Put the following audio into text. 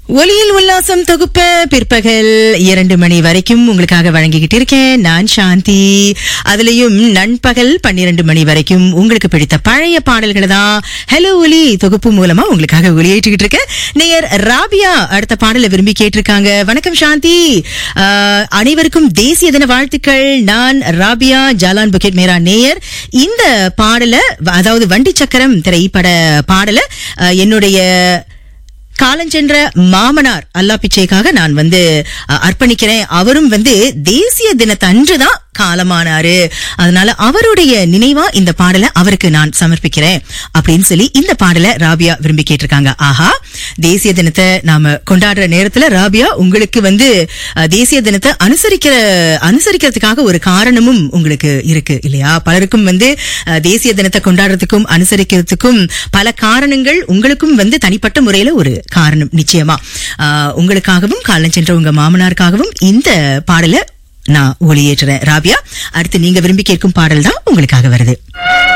ஒலியில் உல்லாசம் தொகுப்ப பிற்பகல் இரண்டு மணி வரைக்கும் உங்களுக்காக வழங்கிக்கிட்டு இருக்கேன் நான் சாந்தி அதுலயும் நண்பகல் பன்னிரண்டு மணி வரைக்கும் உங்களுக்கு பிடித்த பழைய பாடல்களை தான் ஹலோ ஒலி தொகுப்பு மூலமா உங்களுக்காக ஒளியேற்றிக்கிட்டு இருக்கேன் நேயர் ராபியா அடுத்த பாடலை விரும்பி கேட்டிருக்காங்க வணக்கம் சாந்தி ஆஹ், அனைவருக்கும் தேசிய தின வாழ்த்துக்கள் நான் ராபியா ஜாலான் புக்கெட் மேரா நேயர் இந்த பாடலை அதாவது வண்டி சக்கரம் திரைப்பட பாடலை ஆஹ், என்னுடைய காலஞ்சென்ற மாமனார் அல்லா பிச்சைக்காக நான் வந்து அ, அர்ப்பணிக்கிறேன் அவரும் வந்து தேசிய தினத்தன்றுதான் காலமானாரு அதனால அவருடைய நினைவா இந்த பாடலை அவருக்கு நான் சமர்ப்பிக்கிறேன் அப்படின்னு சொல்லி இந்த பாடலை ராபியா விரும்பி கேட்டிருக்காங்க ஆஹா தேசிய தினத்தை நாம கொண்டாடுற நேரத்துல ராபியா உங்களுக்கு வந்து அ, தேசிய தினத்தை அனுசரிக்கிற அனுசரிக்கிறதுக்காக ஒரு காரணமும் உங்களுக்கு இருக்கு இல்லையா பலருக்கும் வந்து அ, தேசிய தினத்தை கொண்டாடுறதுக்கும் அனுசரிக்கிறதுக்கும் பல காரணங்கள் உங்களுக்கும் வந்து தனிப்பட்ட முறையில ஒரு காரணம் நிச்சயமா ஆஹ் உங்களுக்காகவும் காலம் சென்ற உங்க மாமனாருக்காகவும் இந்த பாடலை நான் ஒளியேற்றுறேன் ராபியா அடுத்து நீங்க விரும்பி கேட்கும் பாடல் தான் உங்களுக்காக வருது